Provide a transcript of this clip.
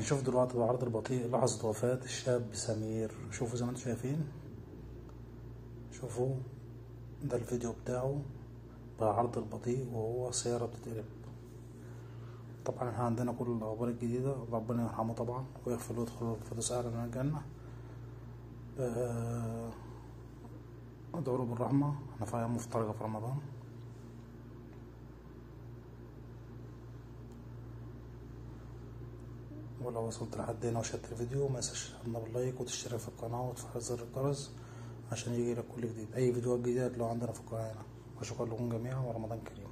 هنشوف دلوقتي بعرض البطيء لحظة وفاة الشاب سمير شوفوا زي ما انتم شايفين شوفوا ده الفيديو بتاعه بعرض البطيء وهو سيارة بتتقلب طبعا احنا عندنا كل الأخبار الجديدة ربنا يرحمه طبعا ويغفر له ويدخله الفردوس أعلى من الجنة آه، ادعوا له بالرحمة احنا في أيام مفترجة في رمضان ولو وصلت لحد هنا وشدت الفيديو ما تنساش تحملنا باللايك وتشترك في القناة وتفعل زر الجرس عشان يجيلك كل جديد أي فيديوهات جديدة هتلاقوها عندنا في القناة هنا وشكرا لكم جميعا ورمضان كريم